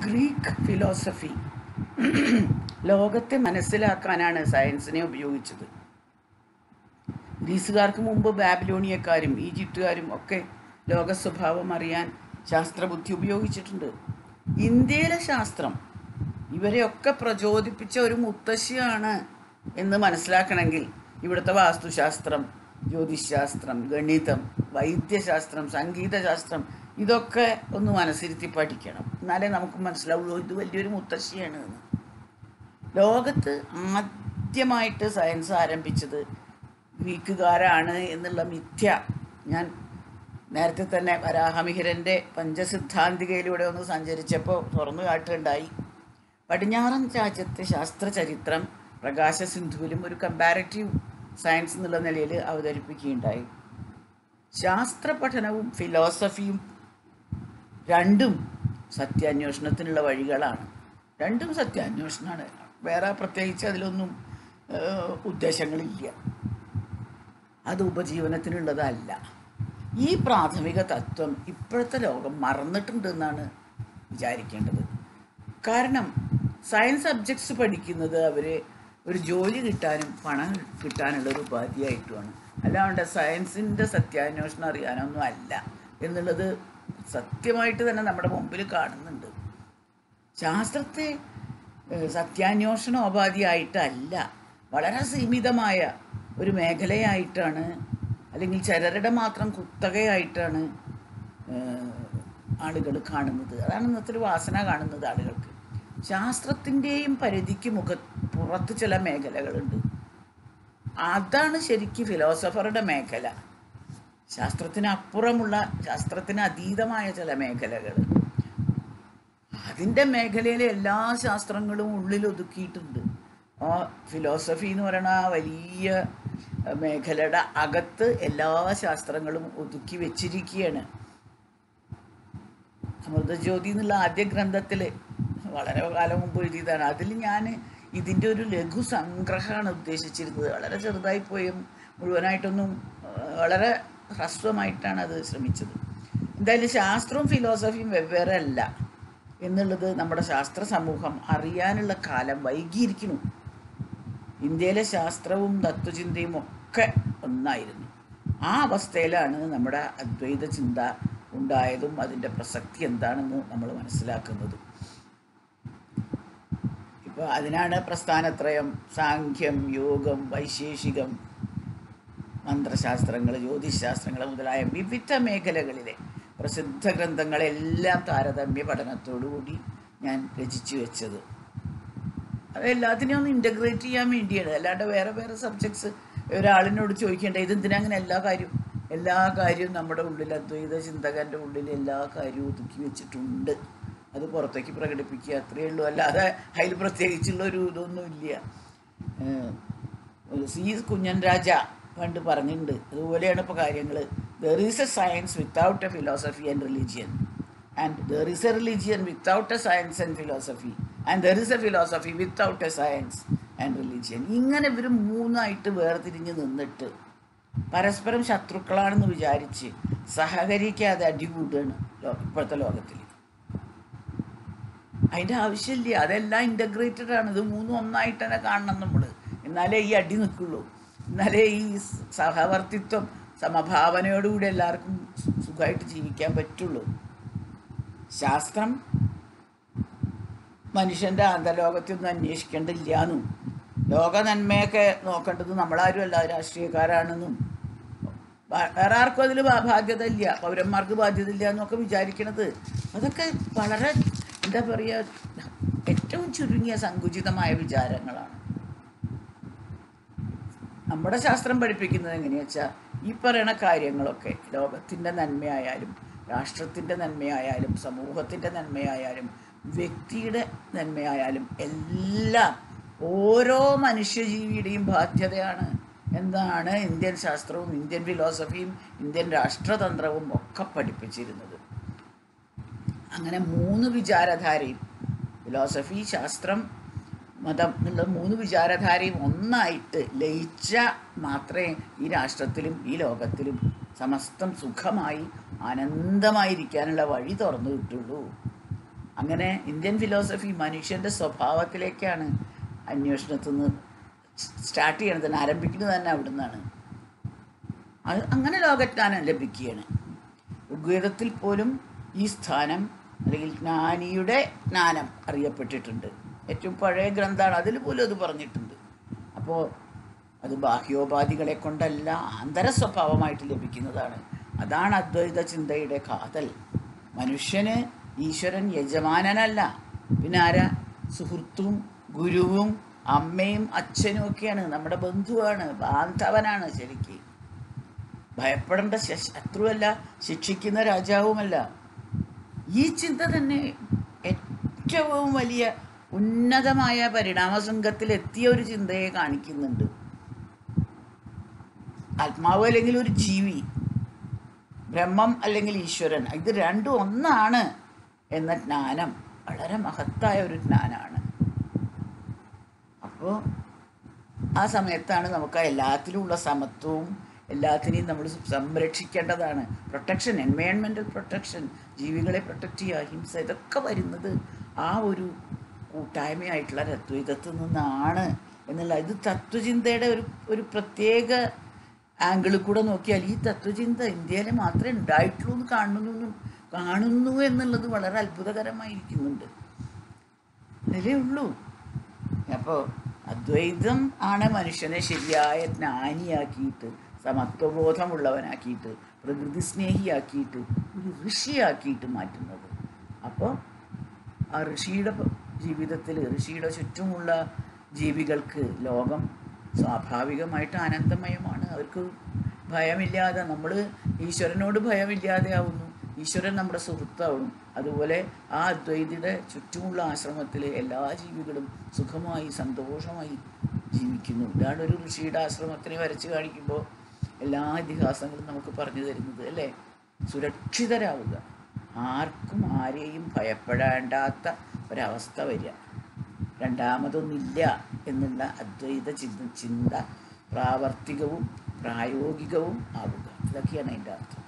Greek philosophy ലോകത്തെ മനസ്സിലാക്കാനാണ് സയൻസിനെ ഉപയോഗിച്ചത് ഗ്രീസുകാർക്ക് മുമ്പ് ബാബിലോണിയക്കാരും ഈജിപ്തുകാരും ഒക്കെ ലോക സ്വഭാവം അറിയാൻ ശാസ്ത്രബുദ്ധി ഉപയോഗിച്ചിട്ടുണ്ട് ഇന്ത്യയിലെ ശാസ്ത്രം ഇവരെയൊക്കെ പ്രചോദിപ്പിച്ച ഒരു മുത്തശ്ശിയാണ് എന്ന് മനസ്സിലാക്കണമെങ്കിൽ ഇവിടുത്തെ വാസ്തുശാസ്ത്രം ജ്യോതിശാസ്ത്രം ഗണിതം വൈദ്യശാസ്ത്രം സംഗീതശാസ്ത്രം ഇതൊക്കെ ഒന്ന് മനസ്സിരുത്തി പഠിക്കണം എന്നാലേ നമുക്ക് മനസ്സിലാവുള്ളൂ ഇത് വലിയൊരു മുത്തശ്ശിയാണ് എന്ന് ലോകത്ത് ആദ്യമായിട്ട് സയൻസ് ആരംഭിച്ചത് ഗ്രീക്കുകാരാണ് എന്നുള്ള മിഥ്യ ഞാൻ നേരത്തെ തന്നെ വരാഹമിഹിരൻ്റെ പഞ്ചസിദ്ധാന്തികയിലൂടെ ഒന്ന് സഞ്ചരിച്ചപ്പോൾ തുറന്നു കാട്ടുണ്ടായി പടിഞ്ഞാറൻ രാജ്യത്തെ ശാസ്ത്രചരിത്രം പ്രകാശസിന്ധുവിലും ഒരു കമ്പാരറ്റീവ് സയൻസ് എന്നുള്ള നിലയിൽ അവതരിപ്പിക്കുകയുണ്ടായി ശാസ്ത്ര പഠനവും ഫിലോസഫിയും രണ്ടും സത്യാന്വേഷണത്തിനുള്ള വഴികളാണ് രണ്ടും സത്യാന്വേഷണമാണ് വേറെ പ്രത്യേകിച്ച് അതിലൊന്നും ഏഹ്, ഉദ്ദേശങ്ങളില്ല അത് ഉപജീവനത്തിനുള്ളതല്ല ഈ പ്രാഥമിക തത്വം ഇപ്പോഴത്തെ ലോകം മറന്നിട്ടുണ്ട് എന്നാണ് വിചാരിക്കേണ്ടത് കാരണം സയൻസ് സബ്ജക്ട്സ് പഠിക്കുന്നത് അവർ ഒരു ജോലി കിട്ടാനും പണം കിട്ടാനുള്ള ഒരു ഉപാധിയായിട്ടുമാണ് അല്ലാണ്ട് സയൻസിൻ്റെ സത്യാന്വേഷണം അറിയാനൊന്നും അല്ല എന്നുള്ളത് സത്യമായിട്ട് തന്നെ നമ്മുടെ മുമ്പിൽ കാണുന്നുണ്ട് ശാസ്ത്രത്തെ ഏഹ്, സത്യാന്വേഷണോപാധിയായിട്ടല്ല വളരെ സീമിതമായ ഒരു മേഖലയായിട്ടാണ് അല്ലെങ്കിൽ ചിലരുടെ മാത്രം കുത്തകയായിട്ടാണ് ആളുകൾ കാണുന്നത് അതാണ് ഇന്നത്തെ ഒരു വാസന കാണുന്നത് ആളുകൾക്ക് ശാസ്ത്രത്തിൻ്റെയും പരിധിക്ക് മുഖ പുറത്ത് ചില മേഖലകളുണ്ട് അതാണ് ശരിക്കും ഫിലോസഫറുടെ മേഖല ശാസ്ത്രത്തിന് അപ്പുറമുള്ള ശാസ്ത്രത്തിന് അതീതമായ ചില മേഖലകൾ അതിൻ്റെ മേഖലയിലെ എല്ലാ ശാസ്ത്രങ്ങളും ഉള്ളിൽ ഒതുക്കിയിട്ടുണ്ട് ആ ഫിലോസഫി എന്ന് പറയുന്ന ആ വലിയ അഹ്, മേഖലയുടെ അകത്ത് എല്ലാ ശാസ്ത്രങ്ങളും ഒതുക്കി വെച്ചിരിക്കുകയാണ് അമൃതജ്യോതി എന്നുള്ള ആദ്യ ഗ്രന്ഥത്തിൽ വളരെ കാലം മുമ്പ് എഴുതിയതാണ് അതിൽ ഞാൻ ഇതിൻ്റെ ഒരു ലഘു സംഗ്രഹമാണ് ഉദ്ദേശിച്ചിരുന്നത് വളരെ ചെറുതായി പോയും മുഴുവനായിട്ടൊന്നും ആ, വളരെ ഹ്രസ്വമായിട്ടാണ് അത് ശ്രമിച്ചത് എന്തായാലും ശാസ്ത്രവും ഫിലോസഫിയും വെവ്വേറെ അല്ല എന്നുള്ളത് നമ്മുടെ ശാസ്ത്ര സമൂഹം അറിയാനുള്ള കാലം വൈകിയിരിക്കുന്നു ഇന്ത്യയിലെ ശാസ്ത്രവും തത്വചിന്തയും ഒക്കെ ഒന്നായിരുന്നു ആ അവസ്ഥയിലാണ് നമ്മുടെ അദ്വൈത ചിന്ത ഉണ്ടായതും അതിൻ്റെ പ്രസക്തി എന്താണെന്ന് നമ്മൾ മനസ്സിലാക്കുന്നത് ഇപ്പോൾ അതിനാണ് പ്രസ്ഥാനത്രയം സാഖ്യം യോഗം വൈശേഷികം മന്ത്രശാസ്ത്രങ്ങൾ ജ്യോതിശാസ്ത്രങ്ങൾ മുതലായ വിവിധ മേഖലകളിലെ പ്രസിദ്ധ ഗ്രന്ഥങ്ങളെല്ലാം താരതമ്യ പഠനത്തോടുകൂടി ഞാൻ രചിച്ചു വെച്ചത് അത് എല്ലാത്തിനെയും ഒന്ന് ഇൻ്റഗ്രേറ്റ് ചെയ്യാൻ വേണ്ടിയാണ് അല്ലാണ്ട് വേറെ വേറെ സബ്ജക്ട്സ് ഒരാളിനോട് ചോദിക്കേണ്ട ഇതെന്തിനാ അങ്ങനെ എല്ലാ കാര്യവും എല്ലാ കാര്യവും നമ്മുടെ ഉള്ളിൽ അദ്വൈത ചിന്തകൻ്റെ ഉള്ളിൽ എല്ലാ കാര്യവും ഒതുക്കി വെച്ചിട്ടുണ്ട് അത് പുറത്തേക്ക് പ്രകടിപ്പിക്കുക അത്രയേ ഉള്ളൂ അല്ലാതെ അതിൽ പ്രത്യേകിച്ചുള്ള ഒരു ഇതൊന്നും ഇല്ല ഏഹ് സി കുഞ്ഞൻ രാജ പണ്ട് പറഞ്ഞിട്ടുണ്ട് അതുപോലെയാണ് ഇപ്പോൾ കാര്യങ്ങൾ there is a science without a philosophy and religion and there is a religion without a science and philosophy and there is a philosophy without a science and religion ഇങ്ങനെ ഇവർ മൂന്നായിട്ട് വേർതിരിഞ്ഞ് നിന്നിട്ട് പരസ്പരം ശത്രുക്കളാണെന്ന് വിചാരിച്ച് സഹകരിക്കാതെ അടികൂടുകയാണ് ലോ- ഇപ്പോഴത്തെ ലോകത്തിൽ അതിൻ്റെ ആവശ്യമില്ല അതെല്ലാം ഇൻ്റഗ്രേറ്റഡ് ആണ് ഇത് മൂന്നും ഒന്നായിട്ട് തന്നെ കാണണം നമ്മൾ എന്നാലേ ഈ അടി നിൽക്കുള്ളൂ എന്നാലേ ഈ സ് സഹവർത്തിത്വം സമഭാവനയോടുകൂടി എല്ലാവർക്കും സു- സുഖമായിട്ട് ജീവിക്കാൻ പറ്റുള്ളൂ ശാസ്ത്രം മനുഷ്യൻ്റെ അന്തലോകത്തൊന്നും അന്വേഷിക്കേണ്ടില്ലാന്നും ലോക നന്മയൊക്കെ നോക്കേണ്ടത് നമ്മളാരും അല്ല രാഷ്ട്രീയക്കാരാണെന്നും വ- വേറെ ആർക്കും അതിൽ ബാധ്യത ഇല്ല പൗരന്മാർക്ക് ബാധ്യത ഇല്ല എന്നൊക്കെ വിചാരിക്കണത് അതൊക്കെ വളരെ എന്താ പറയുക ഏറ്റവും ചുരുങ്ങിയ സങ്കുചിതമായ വിചാരങ്ങളാണ് നമ്മുടെ ശാസ്ത്രം പഠിപ്പിക്കുന്നത് എങ്ങനെയാ വെച്ചാൽ ഈ പറയണ കാര്യങ്ങളൊക്കെ ലോകത്തിൻ്റെ നന്മയായാലും രാഷ്ട്രത്തിൻ്റെ നന്മയായാലും സമൂഹത്തിൻ്റെ നന്മയായാലും വ്യക്തിയുടെ നന്മയായാലും എല്ലാം ഓരോ മനുഷ്യജീവിയുടെയും ബാധ്യതയാണ് എന്നാണ് ഇന്ത്യൻ ശാസ്ത്രവും ഇന്ത്യൻ ഫിലോസഫിയും ഇന്ത്യൻ രാഷ്ട്രതന്ത്രവും ഒക്കെ പഠിപ്പിച്ചിരുന്നത് അങ്ങനെ മൂന്ന് വിചാരധാരയും ഫിലോസഫി ശാസ്ത്രം മതം എന്നുള്ള മൂന്ന് വിചാരധാരയും ഒന്നായിട്ട് ലയിച്ച മാത്രമേ ഈ രാഷ്ട്രത്തിലും ഈ ലോകത്തിലും സമസ്തം സുഖമായി ആനന്ദമായിരിക്കാനുള്ള വഴി തുറന്നു കിട്ടുള്ളൂ അങ്ങനെ ഇന്ത്യൻ ഫിലോസഫി മനുഷ്യൻ്റെ സ്വഭാവത്തിലേക്കാണ് അന്വേഷണത്തിൽ നിന്ന് സ്റ്റാർട്ട് ചെയ്യണത് തന്നെ ആരംഭിക്കുന്നത് തന്നെ അവിടെ നിന്നാണ് അത് അങ്ങനെ ലോകജ്ഞാനം ലഭിക്കുകയാണ് ഋഗ്വേദത്തിൽ പോലും ഈ സ്ഥാനം അല്ലെങ്കിൽ ജ്ഞാനിയുടെ ജ്ഞാനം അറിയപ്പെട്ടിട്ടുണ്ട് ഏറ്റവും പഴയ ഗ്രന്ഥമാണ് അതിൽ പോലും അത് പറഞ്ഞിട്ടുണ്ട് അപ്പോൾ അത് ബാഹ്യോപാധികളെ കൊണ്ടല്ല ആന്തര സ്വഭാവമായിട്ട് ലഭിക്കുന്നതാണ് അതാണ് അദ്വൈത ചിന്തയുടെ കാതൽ മനുഷ്യന് ഈശ്വരൻ യജമാനനല്ല പിന്നെ ആരാ സുഹൃത്തും ഗുരുവും അമ്മയും അച്ഛനും ഒക്കെയാണ് നമ്മുടെ ബന്ധുവാണ് ബാന്ധവനാണ് ശരിക്ക് ഭയപ്പെടേണ്ട ശ- ശത്രുവല്ല ശിക്ഷിക്കുന്ന രാജാവുമല്ല ഈ ചിന്ത തന്നെ ഏറ്റവും വലിയ ഉന്നതമായ പരിണാമശൃംഖത്തിൽ എത്തിയ ഒരു ചിന്തയെ കാണിക്കുന്നുണ്ട് ആത്മാവ് അല്ലെങ്കിൽ ഒരു ജീവി ബ്രഹ്മം അല്ലെങ്കിൽ ഈശ്വരൻ ഇത് രണ്ടും ഒന്നാണ് എന്ന ജ്ഞാനം വളരെ മഹത്തായ ഒരു ജ്ഞാനമാണ് അപ്പോൾ ആ സമയത്താണ് നമുക്ക് എല്ലാത്തിലുമുള്ള സമത്വവും എല്ലാത്തിനെയും നമ്മൾ സംരക്ഷിക്കേണ്ടതാണ് പ്രൊട്ടക്ഷൻ എൻവയോൺമെൻറ്റൽ പ്രൊട്ടക്ഷൻ ജീവികളെ പ്രൊട്ടക്റ്റ് ചെയ്യുക അഹിംസ ഇതൊക്കെ വരുന്നത് ആ ഒരു കൂട്ടായ്മയായിട്ടുള്ള അദ്വൈതത്തിൽ നിന്നാണ് എന്നുള്ള ഇത് തത്വചിന്തയുടെ ഒരു ഒരു പ്രത്യേക ആംഗിളിൽ കൂടെ നോക്കിയാൽ ഈ തത്വചിന്ത ഇന്ത്യയിൽ മാത്രമേ ഉണ്ടായിട്ടുള്ളൂ എന്ന് കാണുന്നു കാണുന്നു എന്നുള്ളത് വളരെ അത്ഭുതകരമായിരിക്കുന്നുണ്ട് അതിലേ ഉള്ളൂ അപ്പോൾ അദ്വൈതം ആണ് മനുഷ്യനെ ശരിയായ ജ്ഞാനിയാക്കിയിട്ട് സമത്വബോധമുള്ളവനാക്കിയിട്ട് പ്രകൃതി സ്നേഹിയാക്കിയിട്ട് ഒരു ഋഷിയാക്കിയിട്ട് മാറ്റുന്നത് അപ്പോൾ ആ ഋഷിയുടെ ജീവിതത്തിൽ ഋഷിയുടെ ചുറ്റുമുള്ള ജീവികൾക്ക് ലോകം സ്വാഭാവികമായിട്ട് ആനന്ദമയമാണ് അവർക്ക് ഭയമില്ലാതെ നമ്മൾ ഈശ്വരനോട് ഭയമില്ലാതെ ആവുന്നു ഈശ്വരൻ നമ്മുടെ സുഹൃത്താവുന്നു അതുപോലെ ആ അദ്വൈതിയുടെ ചുറ്റുമുള്ള ആശ്രമത്തിലെ എല്ലാ ജീവികളും സുഖമായി സന്തോഷമായി ജീവിക്കുന്നു ഇതാണ് ഒരു ഋഷിയുടെ ആശ്രമത്തിനെ വരച്ച് കാണിക്കുമ്പോൾ എല്ലാ ഇതിഹാസങ്ങളും നമുക്ക് പറഞ്ഞു തരുന്നത് അല്ലേ സുരക്ഷിതരാവുക ആർക്കും ആരെയും ഭയപ്പെടേണ്ടാത്ത ഒരവസ്ഥ വരിക രണ്ടാമതൊന്നില്ല എന്നുള്ള അദ്വൈത ചിന്ത ചിന്ത പ്രാവർത്തികവും പ്രായോഗികവും ആവുക ഇതൊക്കെയാണ് അതിൻ്റെ അർത്ഥം